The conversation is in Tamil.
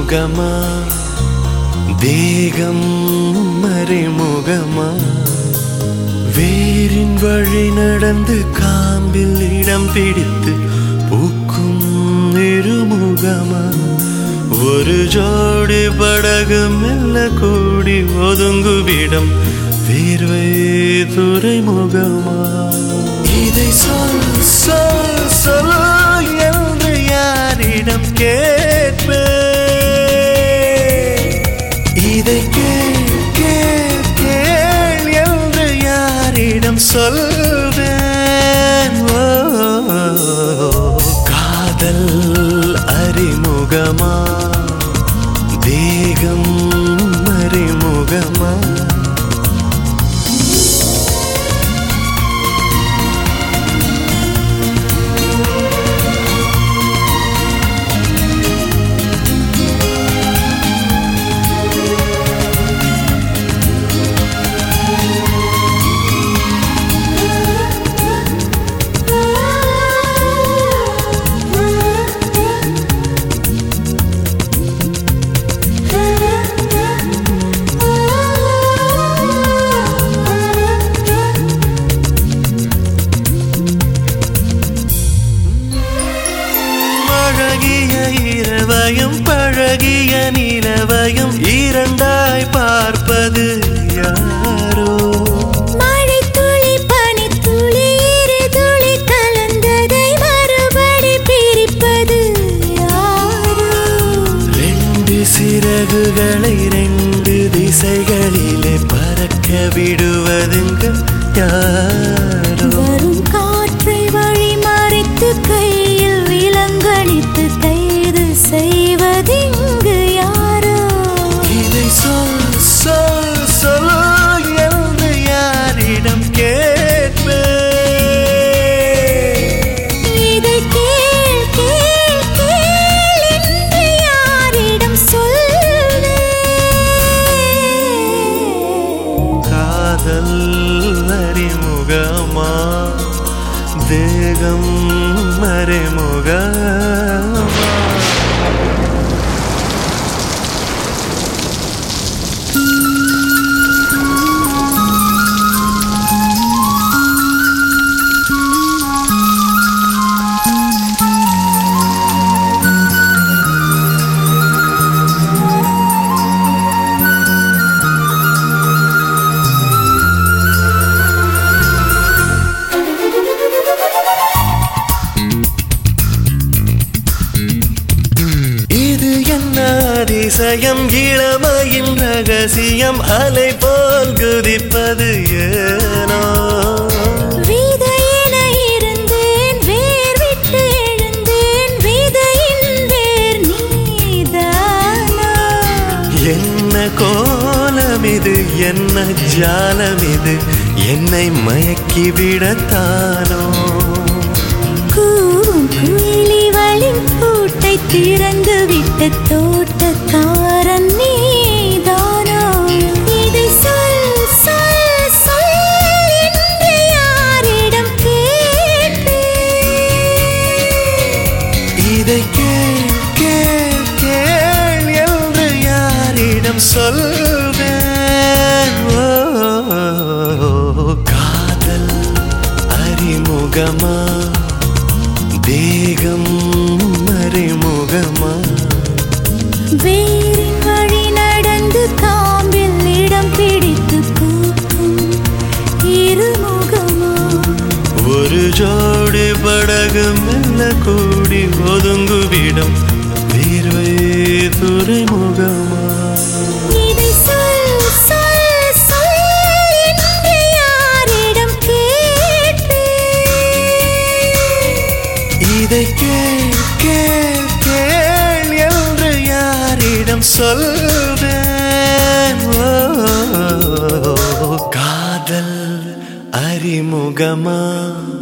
அறிமுகமா தேகம் மறைமுகமா வேரின் வழி நடந்து காம்பில் இடம் பிடித்து பூக்கும் இருமுகமா ஒரு ஜோடி படகு மெல்ல கூடி ஒதுங்குவிடம் வேர்வை துறைமுகமா இதை சொல் சொல் சொல் என்று யாரிடம் கேட்பேன் இதை கேள் கேள் கேள் என்று யாரிடம் சொல்வேன் ஓ, காதல் அறிமுகமா தேகம் அறிமுகமா அழகிய இரவையும் பழகிய நிலவையும் இரண்டாய் பார்ப்பது யாரோ மழைத்துளி பனித்துளி இரு துளி கலந்ததை மறுபடி பிரிப்பது யாரோ ரெண்டு சிறகுகளை ரெண்டு திசைகளிலே பறக்க விடுவதுங்க யாரோ வரும் காற்றை வழி மறைத்து கையில் விலங்கடித்து கைது செய்வதிங்கு யாரோ இதை சொல் சொல் சொல் என்று யாரிடம் கேட்பேன் இதை கேள் கேள் கேள் என்று யாரிடம் சொல்வேன் காதல் அறிமுகமா தேகம் மறைமுகமா இது என்ன அதிசயம் இளமையின் ரகசியம் அலை போல் குதிப்பது ஏனோ விதையென இருந்தேன் வேர் விட்டு எழுந்தேன் விதையின் வேர் நீதானா என்ன கோலம் இது என்ன ஜாலம் இது என்னை மயக்கி விடத்தானோ கூவும் குயிலிவளின் பூட்டை திறந்து விட்ட தோட்டக்காரன் நீதானா இதை சொல் சொல் சொல் என்று யாரிடம் கேட்பேன் இதை கேள் கேள் கேள் என்று யாரிடம் சொல்வேன் ஓ, காதல் அறிமுகமா தேகம் அறிமுகமா வேரின் வழி நடந்து காம்பில் இடம் பிடித்து பூக்கும் இருமுகமா ஒரு ஜோடி படகு மெல்ல கூடி ஒதுங்குவிடம் வேர்வை துறைமுகமா இதை சொல் சொல் சொல் என்று யாரிடம் கேட்பேன் இதை கேள் கேள் கேள் என்று யாரிடம் சொல்வேன் ஓ, காதல் அறிமுகமா